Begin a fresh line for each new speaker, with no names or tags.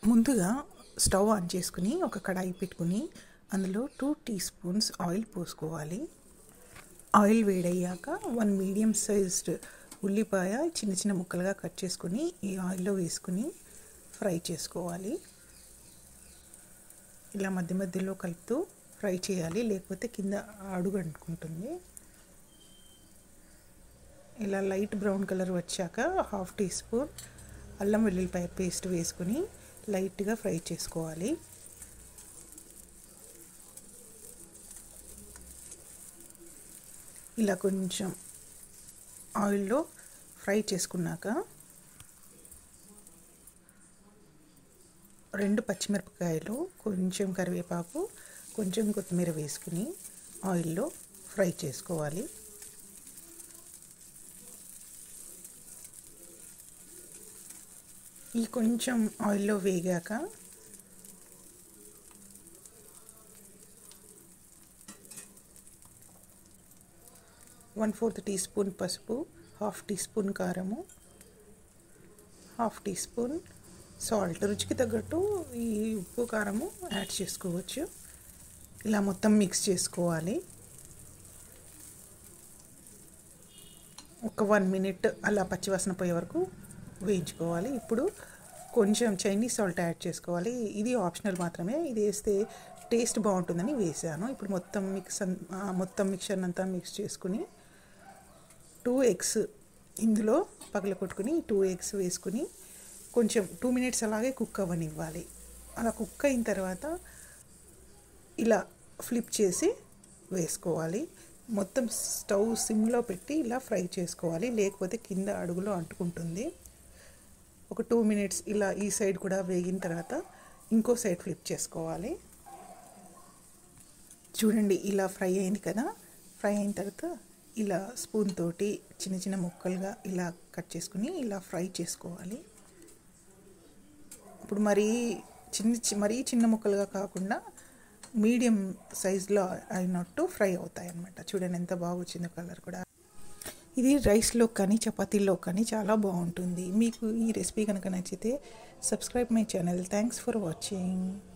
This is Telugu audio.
ముందుగా స్టవ్ ఆన్ చేసుకుని ఒక కడాయి పెట్టుకుని అందులో టూ టీ స్పూన్స్ ఆయిల్ పోసుకోవాలి ఆయిల్ వేడయ్యాక వన్ మీడియం సైజ్డ్ ఉల్లిపాయ చిన్న చిన్న ముక్కలుగా కట్ చేసుకుని ఈ ఆయిల్లో వేసుకుని ఫ్రై చేసుకోవాలి ఇలా మధ్య మధ్యలో కలుపుతూ ఫ్రై చేయాలి లేకపోతే కింద అడుగు అంటుకుంటుంది ఇలా లైట్ బ్రౌన్ కలర్ వచ్చాక హాఫ్ టీ స్పూన్ అల్లం వెల్లుల్లిపాయ పేస్ట్ వేసుకుని లైట్గా ఫ్రై చేసుకోవాలి ఇలా కొంచెం ఆయిల్లో ఫ్రై చేసుకున్నాక రెండు పచ్చిమిరపకాయలు కొంచెం కరివేపాకు కొంచెం కొత్తిమీర వేసుకుని ఆయిల్లో ఫ్రై చేసుకోవాలి ఈ కొంచెం ఆయిల్లో వేగాక వన్ ఫోర్త్ టీ స్పూన్ పసుపు హాఫ్ టీ స్పూన్ కారము హాఫ్ టీ స్పూన్ సాల్ట్ రుచికి తగ్గట్టు ఈ ఉప్పు కారము యాడ్ చేసుకోవచ్చు ఇలా మొత్తం మిక్స్ చేసుకోవాలి ఒక వన్ మినిట్ అలా పచ్చివాసన పోయే వరకు వేయించుకోవాలి ఇప్పుడు కొంచెం చైనీస్ సాల్ట్ యాడ్ చేసుకోవాలి ఇది ఆప్షనల్ మాత్రమే ఇది వేస్తే టేస్ట్ బాగుంటుందని వేసాను ఇప్పుడు మొత్తం మిక్స్ మొత్తం మిక్చర్ అంతా మిక్స్ చేసుకుని టూ ఎగ్స్ ఇందులో పగల కొట్టుకుని టూ ఎగ్స్ వేసుకుని కొంచెం టూ మినిట్స్ అలాగే కుక్ అవ్వనివ్వాలి అలా కుక్ అయిన తర్వాత ఇలా ఫ్లిప్ చేసి వేసుకోవాలి మొత్తం స్టవ్ సిమ్లో పెట్టి ఇలా ఫ్రై చేసుకోవాలి లేకపోతే కింద అడుగులో అంటుకుంటుంది ఒక టూ మినిట్స్ ఇలా ఈ సైడ్ కూడా వేగిన తర్వాత ఇంకో సైడ్ ఫ్లిప్ చేసుకోవాలి చూడండి ఇలా ఫ్రై అయింది కదా ఫ్రై అయిన తర్వాత ఇలా స్పూన్ తోటి చిన్న చిన్న ముక్కలుగా ఇలా కట్ చేసుకుని ఇలా ఫ్రై చేసుకోవాలి ఇప్పుడు మరీ చిన్న మరీ చిన్న ముక్కలుగా కాకుండా మీడియం సైజులో అయినట్టు ఫ్రై అవుతాయి అన్నమాట చూడండి ఎంత బాగా వచ్చిందో కలర్ కూడా ఇది రైస్లో కానీ చపాతీలో కానీ చాలా బాగుంటుంది మీకు ఈ రెసిపీ కనుక నచ్చితే subscribe my channel thanks for watching